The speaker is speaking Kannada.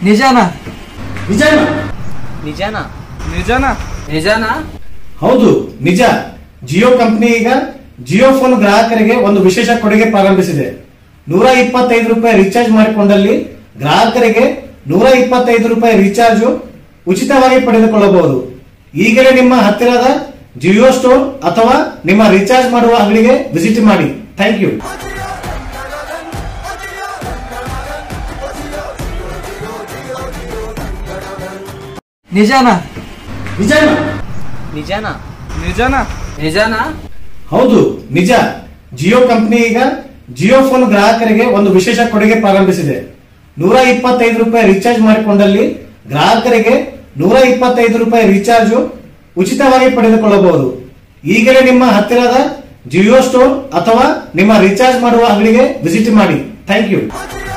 ನಿಜಾನಾ ನಿಜಾನಾ ನಿಜನಾ ನಿಜಾನಾ ನಿಜಾನಾ ಹೌದು ನಿಜ ಜಿಯೋ ಕಂಪನಿ ಈಗ ಜಿಯೋ ಫೋನ್ ಗ್ರಾಹಕರಿಗೆ ಒಂದು ವಿಶೇಷ ಕೊಡುಗೆ ಪ್ರಾರಂಭಿಸಿದೆ ನೂರ ಇಪ್ಪತ್ತೈದು ರೂಪಾಯಿ ರೀಚಾರ್ಜ್ ಮಾಡಿಕೊಂಡಲ್ಲಿ ಗ್ರಾಹಕರಿಗೆ ನೂರ ಇಪ್ಪತ್ತೈದು ರೂಪಾಯಿ ರೀಚಾರ್ಜ್ ಉಚಿತವಾಗಿ ಪಡೆದುಕೊಳ್ಳಬಹುದು ಈಗಲೇ ನಿಮ್ಮ ಹತ್ತಿರದ ಜಿಯೋ ಸ್ಟೋರ್ ಅಥವಾ ನಿಮ್ಮ ರೀಚಾರ್ಜ್ ಮಾಡುವ ಅಂಗಡಿಗೆ ವಿಸಿಟ್ ಮಾಡಿ ಥ್ಯಾಂಕ್ ಯು ನಿಜಾನಾ ನಿಜಾನಾ ನಿಜನಾ ನಿಜಾನಾ ನಿಜಾನಾ ಹೌದು ನಿಜ ಜಿಯೋ ಕಂಪನಿ ಈಗ ಜಿಯೋ ಫೋನ್ ಗ್ರಾಹಕರಿಗೆ ಒಂದು ವಿಶೇಷ ಕೊಡುಗೆ ಪ್ರಾರಂಭಿಸಿದೆ ನೂರ ಇಪ್ಪತ್ತೈದು ರೂಪಾಯಿ ರೀಚಾರ್ಜ್ ಮಾಡಿಕೊಂಡಲ್ಲಿ ಗ್ರಾಹಕರಿಗೆ ನೂರ ಇಪ್ಪತ್ತೈದು ರೂಪಾಯಿ ರೀಚಾರ್ಜ್ ಉಚಿತವಾಗಿ ಪಡೆದುಕೊಳ್ಳಬಹುದು ಈಗಲೇ ನಿಮ್ಮ ಹತ್ತಿರದ ಜಿಯೋ ಸ್ಟೋರ್ ಅಥವಾ ನಿಮ್ಮ ರೀಚಾರ್ಜ್ ಮಾಡುವ ಅಂಗಡಿಗೆ ವಿಸಿಟ್ ಮಾಡಿ ಥ್ಯಾಂಕ್ ಯು